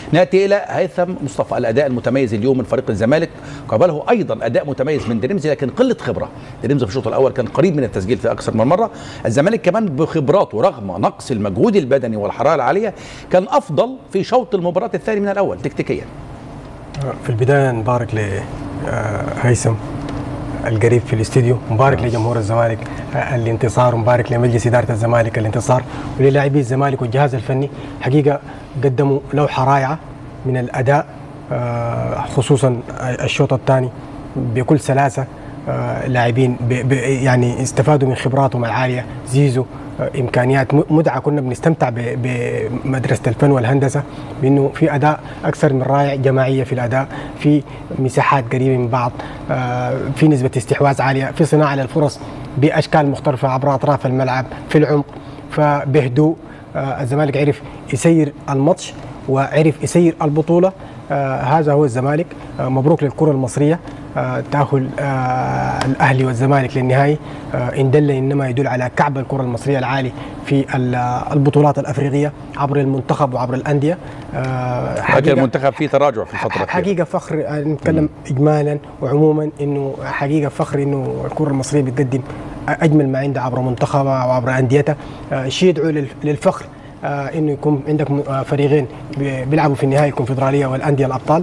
ناتي الى هيثم مصطفى الاداء المتميز اليوم من فريق الزمالك قابله ايضا اداء متميز من دريمزي لكن قله خبره دريمزي في الشوط الاول كان قريب من التسجيل في اكثر من مره الزمالك كمان بخبراته رغم نقص المجهود البدني والحراره العاليه كان افضل في شوط المباراه الثاني من الاول تكتيكيا في البدايه نبارك لهيثم القريب في الاستديو مبارك لجمهور الزمالك الانتصار ومبارك لمجلس اداره الزمالك الانتصار وللاعبي الزمالك والجهاز الفني حقيقه قدموا لوحه رائعه من الاداء آه، خصوصا الشوط الثاني بكل سلاسه آه، لاعبين يعني استفادوا من خبراتهم العاليه زيزو آه، امكانيات مدعه كنا بنستمتع بمدرسه الفن والهندسه بانه في اداء اكثر من رائع جماعيه في الاداء في مساحات قريبه من بعض في نسبه استحواذ عاليه في صناعه للفرص باشكال مختلفه عبر اطراف الملعب في العمق فبهدوء الزمالك عرف يسير الماتش وعرف يسير البطوله آه هذا هو الزمالك آه مبروك للكره المصريه آه تاهل آه الاهلي والزمالك للنهائي آه ان دل انما يدل على كعب الكره المصريه العالي في البطولات الافريقيه عبر المنتخب وعبر الانديه آه حقيقه المنتخب فيه تراجع في الفتره الأخيرة حقيقه فخر آه، نتكلم اجمالا وعموما انه حقيقه فخر انه الكره المصريه بتقدم اجمل ما عندها عبر منتخبها وعبر انديتها آه شيء يدعو للفخر آه انه يكون عندك آه، فريقين بيلعبوا في النهائي الكونفدراليه والانديه الابطال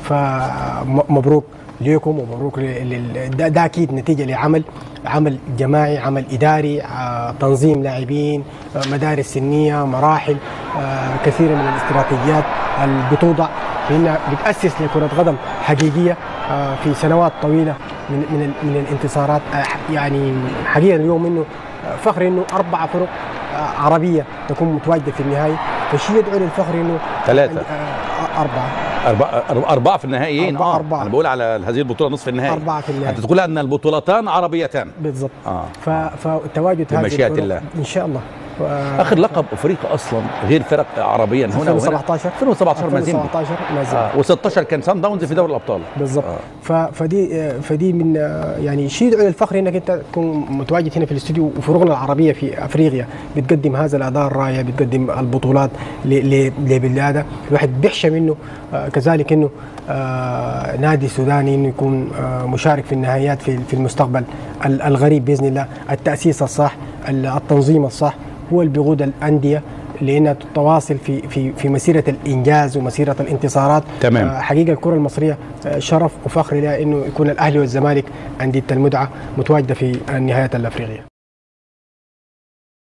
فمبروك ليكم ومبروك ده, ده اكيد نتيجه لعمل عمل جماعي عمل اداري آه تنظيم لاعبين آه مدارس سنيه مراحل آه كثير من الاستراتيجيات اللي بتوضع لانها بتاسس لكره قدم حقيقيه آه في سنوات طويله من من من الانتصارات آه يعني حقيقه اليوم انه فخر انه اربع فرق عربيه تكون متواجده في النهائي فشيء يدعو للفخر انه ثلاثه آه، اربعه أربعة, أربعة في النهائيين أربعة, أربعة أنا بقول على هذه البطولة نصف النهائي أربعة في النهائي أنت تقول أن البطولتان عربيتان بالضبط آه. فتواجد هذه بمشيئة الله إن شاء الله و... اخر لقب افريقيا اصلا غير فرق عربيا هنا 2017 2017 مازيمبي 2017 مازيمبي آه. و16 كان سان داونز في دوري الابطال بالضبط آه. فدي فدي من يعني شيء يدعو للفخر انك انت تكون متواجد هنا في الاستوديو وفروقنا العربيه في افريقيا بتقدم هذا الاداء الرائع بتقدم البطولات لبلاده الواحد بيحشى منه آه كذلك انه آه نادي سوداني انه يكون آه مشارك في النهائيات في في المستقبل الغريب باذن الله التاسيس الصح التنظيم الصح هو اللي بيقود الانديه لانها تتواصل في في في مسيره الانجاز ومسيره الانتصارات تمام آه حقيقه الكره المصريه آه شرف وفخر لها انه يكون الاهلي والزمالك انديه المدعه متواجده في النهايات الافريقيه